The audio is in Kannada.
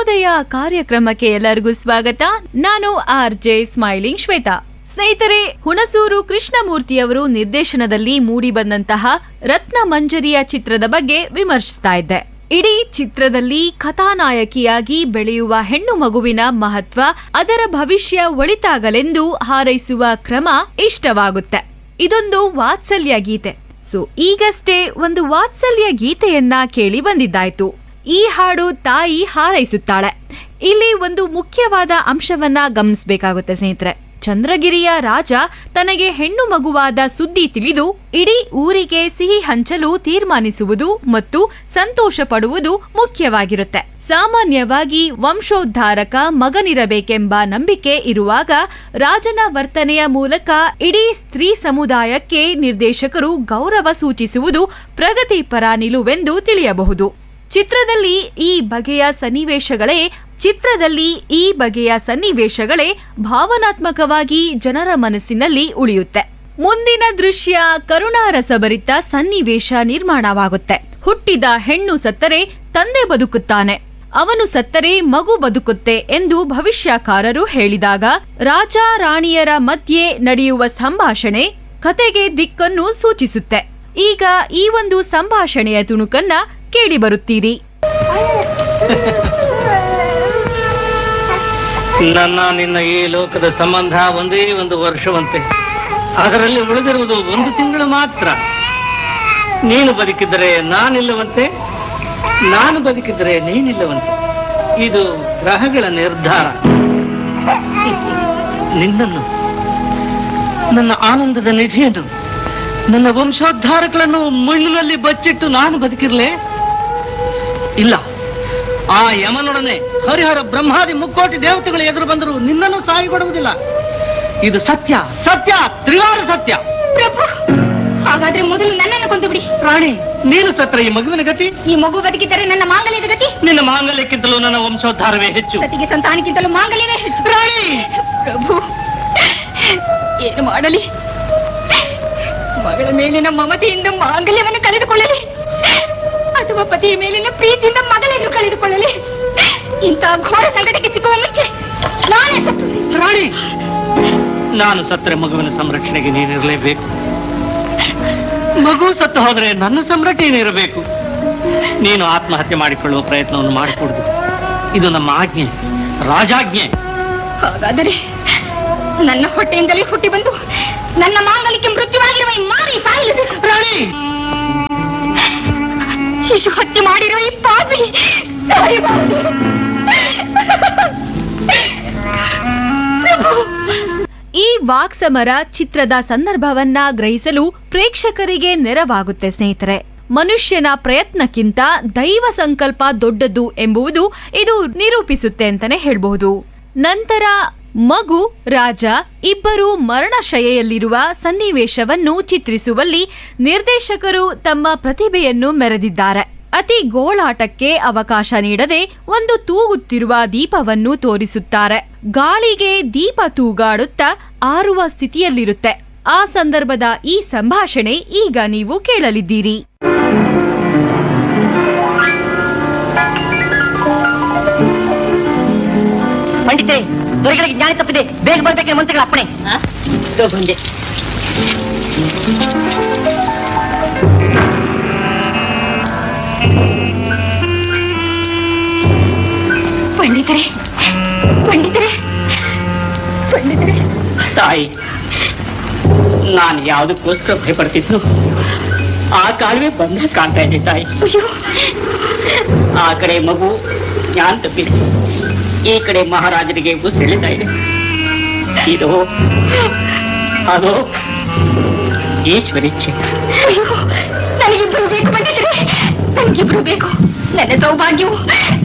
ನವೋದಯ ಕಾರ್ಯಕ್ರಮಕ್ಕೆ ಎಲ್ಲರಿಗೂ ಸ್ವಾಗತ ನಾನು ಆರ್ ಜೆ ಸ್ಮೈಲಿಂಗ್ ಶ್ವೇತಾ ಸ್ನೇಹಿತರೆ ಹುಣಸೂರು ಕೃಷ್ಣಮೂರ್ತಿಯವರು ನಿರ್ದೇಶನದಲ್ಲಿ ಮೂಡಿಬಂದಂತಹ ರತ್ನ ಮಂಜರಿಯ ಚಿತ್ರದ ಬಗ್ಗೆ ವಿಮರ್ಶಿಸ್ತಾ ಇದ್ದೆ ಇಡೀ ಚಿತ್ರದಲ್ಲಿ ಕಥಾನಾಯಕಿಯಾಗಿ ಬೆಳೆಯುವ ಹೆಣ್ಣು ಮಗುವಿನ ಮಹತ್ವ ಅದರ ಭವಿಷ್ಯ ಒಳಿತಾಗಲೆಂದು ಹಾರೈಸುವ ಕ್ರಮ ಇಷ್ಟವಾಗುತ್ತೆ ಇದೊಂದು ವಾತ್ಸಲ್ಯ ಗೀತೆ ಸೊ ಈಗಷ್ಟೇ ಒಂದು ವಾತ್ಸಲ್ಯ ಗೀತೆಯನ್ನ ಕೇಳಿ ಬಂದಿದ್ದಾಯ್ತು ಈ ಹಾಡು ತಾಯಿ ಹಾರೈಸುತ್ತಾಳೆ ಇಲ್ಲಿ ಒಂದು ಮುಖ್ಯವಾದ ಅಂಶವನ್ನ ಗಮನಿಸಬೇಕಾಗುತ್ತೆ ಸ್ನೇಹಿತರೆ ಚಂದ್ರಗಿರಿಯ ರಾಜ ತನಗೆ ಹೆಣ್ಣು ಮಗುವಾದ ಸುದ್ದಿ ತಿಳಿದು ಇಡೀ ಊರಿಗೆ ಸಿಹಿ ಹಂಚಲು ತೀರ್ಮಾನಿಸುವುದು ಮತ್ತು ಸಂತೋಷ ಪಡುವುದು ಮುಖ್ಯವಾಗಿರುತ್ತೆ ಸಾಮಾನ್ಯವಾಗಿ ವಂಶೋದ್ಧಾರಕ ಮಗನಿರಬೇಕೆಂಬ ನಂಬಿಕೆ ಇರುವಾಗ ರಾಜನ ವರ್ತನೆಯ ಮೂಲಕ ಇಡೀ ಸ್ತ್ರೀ ಸಮುದಾಯಕ್ಕೆ ನಿರ್ದೇಶಕರು ಗೌರವ ಸೂಚಿಸುವುದು ಪ್ರಗತಿಪರ ನಿಲುವೆಂದು ತಿಳಿಯಬಹುದು ಚಿತ್ರದಲ್ಲಿ ಈ ಬಗೆಯ ಸನ್ನಿವೇಶಗಳೇ ಚಿತ್ರದಲ್ಲಿ ಈ ಬಗೆಯ ಸನ್ನಿವೇಶಗಳೇ ಭಾವನಾತ್ಮಕವಾಗಿ ಜನರ ಮನಸ್ಸಿನಲ್ಲಿ ಉಳಿಯುತ್ತೆ ಮುಂದಿನ ದೃಶ್ಯ ಕರುಣಾರಸಭರಿತ ಸನ್ನಿವೇಶ ನಿರ್ಮಾಣವಾಗುತ್ತೆ ಹುಟ್ಟಿದ ಹೆಣ್ಣು ಸತ್ತರೆ ತಂದೆ ಬದುಕುತ್ತಾನೆ ಅವನು ಸತ್ತರೆ ಮಗು ಬದುಕುತ್ತೆ ಎಂದು ಭವಿಷ್ಯಕಾರರು ಹೇಳಿದಾಗ ರಾಜ ರಾಣಿಯರ ಮಧ್ಯೆ ನಡೆಯುವ ಸಂಭಾಷಣೆ ಕತೆಗೆ ದಿಕ್ಕನ್ನು ಸೂಚಿಸುತ್ತೆ ಈಗ ಈ ಒಂದು ಸಂಭಾಷಣೆಯ ತುಣುಕನ್ನ ಕೇಳಿಬರುತ್ತೀರಿ ನನ್ನ ನಿನ್ನ ಈ ಲೋಕದ ಸಂಬಂಧ ಒಂದೇ ಒಂದು ವರ್ಷವಂತೆ ಅದರಲ್ಲಿ ಉಳಿದಿರುವುದು ಒಂದು ತಿಂಗಳು ಮಾತ್ರ ನೀನು ಬದುಕಿದ್ದರೆ ನಾನಿಲ್ಲವಂತೆ ನಾನು ಬದುಕಿದ್ದರೆ ನೀನಿಲ್ಲವಂತೆ ಇದು ಗ್ರಹಗಳ ನಿರ್ಧಾರ ನಿನ್ನನ್ನು ನನ್ನ ಆನಂದದ ನಿಧಿಯನ್ನು ನನ್ನ ವಂಶೋದ್ಧಾರಗಳನ್ನು ಮಣ್ಣಿನಲ್ಲಿ ಬಚ್ಚಿಟ್ಟು ನಾನು ಬದುಕಿರ್ಲೆ ಇಲ್ಲ ಆ ಯಮನೊಡನೆ ಹರಿಹರ ಬ್ರಹ್ಮಾದಿ ಮುಕ್ಕೋಟಿ ದೇವತೆಗಳು ಎದುರು ಬಂದರೂ ನಿನ್ನನ್ನು ಸಾಯಿಗೊಡುವುದಿಲ್ಲ ಇದು ಸತ್ಯ ಸತ್ಯ ತ್ರಿವಾರ ಸತ್ಯ ಪ್ರಭು ಹಾಗಾದ್ರೆ ಮೊದಲು ನನ್ನನ್ನು ಕೊಂದು ಬಿಡಿ ಪ್ರಾಣಿ ನೀನು ಸತ್ರ ಈ ಮಗುವಿನ ಗತಿ ಈ ಮಗು ಬದುಕಿದ್ದರೆ ನನ್ನ ಮಾಂಗಲ್ಯದ ಗತಿ ನಿನ್ನ ಮಾಂಗಲ್ಯಕ್ಕಿಂತಲೂ ನನ್ನ ವಂಶೋದ್ಧಾರವೇ ಹೆಚ್ಚು ಸತಿಗೆ ಸಂತಾನಕ್ಕಿಂತಲೂ ಮಾಂಗಲ್ಯವೇ ಹೆಚ್ಚು ಪ್ರಾಣಿ ಪ್ರಭು ಏನು ಮಾಡಲಿ ಮಗಳ ಮೇಲಿನ ಮಮತೆಯಿಂದ ಮಾಂಗಲ್ಯವನ್ನು ಕಳೆದುಕೊಳ್ಳಲಿ ಅಥವಾ ಪತಿಯ ಮೇಲಿನ ಪ್ರೀತಿಯಿಂದ ಮಗಳನ್ನು ಕಳೆದುಕೊಳ್ಳಲಿ ಇಂತಹ ಘೋರ ಸಂಗತಿಗೆ ಸಿಕ್ಕುವ ಮುಂಚೆ ನಾನೇ ಸತ್ತು ಪ್ರಾಣಿ ನಾನು ಸತ್ತರೆ ಮಗುವಿನ ಸಂರಕ್ಷಣೆಗೆ ನೀನಿರಲೇಬೇಕು ಮಗು ಸತ್ತು ಹೋದರೆ ನನ್ನ ಸಂರಕ್ಷಣೆ ಇರಬೇಕು ನೀನು ಆತ್ಮಹತ್ಯೆ ಮಾಡಿಕೊಳ್ಳುವ ಪ್ರಯತ್ನವನ್ನು ಮಾಡಿಕೊಡುದು ಇದು ನಮ್ಮ ಆಜ್ಞೆ ರಾಜಾಜ್ಞೆ ಹಾಗಾದರೆ ನನ್ನ ಹೊಟ್ಟೆಯಿಂದಲೇ ಹುಟ್ಟಿ ಬಂದು ನನ್ನ ಮಾಂಗಲ್ಯಕ್ಕೆ ಮೃತ್ಯುವಾಗಿರುವ ಈ ಮಾರಿ ಸಾಯಲೇಬೇಕು ಪ್ರಾಣಿ ಶಿಶು ಹತ್ಯೆ ಮಾಡಿರುವ ಈ ಪಾಪಿ ಸಾಯಬಾರದು. ಪ್ರಭು, ಈ ವಾಕ್ಸಮರ ಚಿತ್ರದ ಸಂದರ್ಭವನ್ನ ಗ್ರಹಿಸಲು ಪ್ರೇಕ್ಷಕರಿಗೆ ನೆರವಾಗುತ್ತೆ ಸ್ನೇಹಿತರೆ ಮನುಷ್ಯನ ಪ್ರಯತ್ನಕ್ಕಿಂತ ದೈವ ಸಂಕಲ್ಪ ದೊಡ್ಡದು ಎಂಬುದು ಇದು ನಿರೂಪಿಸುತ್ತೆ ಅಂತಾನೆ ಹೇಳ್ಬಹುದು ನಂತರ ಮಗು ರಾಜ ಇಬ್ಬರು ಮರಣಶಯೆಯಲ್ಲಿರುವ ಸನ್ನಿವೇಶವನ್ನು ಚಿತ್ರಿಸುವಲ್ಲಿ ನಿರ್ದೇಶಕರು ತಮ್ಮ ಪ್ರತಿಭೆಯನ್ನು ಮೆರೆದಿದ್ದಾರೆ ಅತಿ ಗೋಳಾಟಕ್ಕೆ ಅವಕಾಶ ನೀಡದೆ ಒಂದು ತೂಗುತ್ತಿರುವ ದೀಪವನ್ನು ತೋರಿಸುತ್ತಾರೆ ಗಾಳಿಗೆ ದೀಪ ತೂಗಾಡುತ್ತಾ ಆರುವ ಸ್ಥಿತಿಯಲ್ಲಿರುತ್ತೆ ಆ ಸಂದರ್ಭದ ಈ ಸಂಭಾಷಣೆ ಈಗ ನೀವು ಕೇಳಲಿದ್ದೀರಿ ಪಂಡಿತೆ ದೊರೆಗಳಿಗೆ ಜ್ಞಾನ ತಪ್ಪಿದೆ ಬೇಗ ಬರ್ಬೇಕೆ ಮಂತ್ರಿಗಳ ಅಪ್ಪಣೆ ಇದೋ ಬಂದೆ ಪಂಡಿತರೆ ಪಂಡಿತರೆ ಪಂಡಿತರೆ ತಾಯಿ ನಾನು ಯಾವುದಕ್ಕೋಸ್ಕರ ಭಯಪಡ್ತಿದ್ನು ಆ ಕಾಲವೇ ಬಂದ ಕಾಣ್ತಾ ಇದೆ ತಾಯಿ ಅಯ್ಯೋ ಆ ಕಡೆ ಮಗು ಜ್ಞಾನ ತಪ್ಪಿದೆ ಈ ಕಡೆ ಮಹಾರಾಜರಿಗೆ ಉಸಿರೆಳಿತಾ ಇದೆ ಇದು ಅದು ಈಶ್ವರಿಚ್ಛೆ ಅಯ್ಯೋ ನನಗಿಬ್ರು ಬೇಕು ಪಂಡಿತರೆ ನನಗಿಬ್ರು ಬೇಕು ನನ್ನ ಸೌಭಾಗ್ಯವು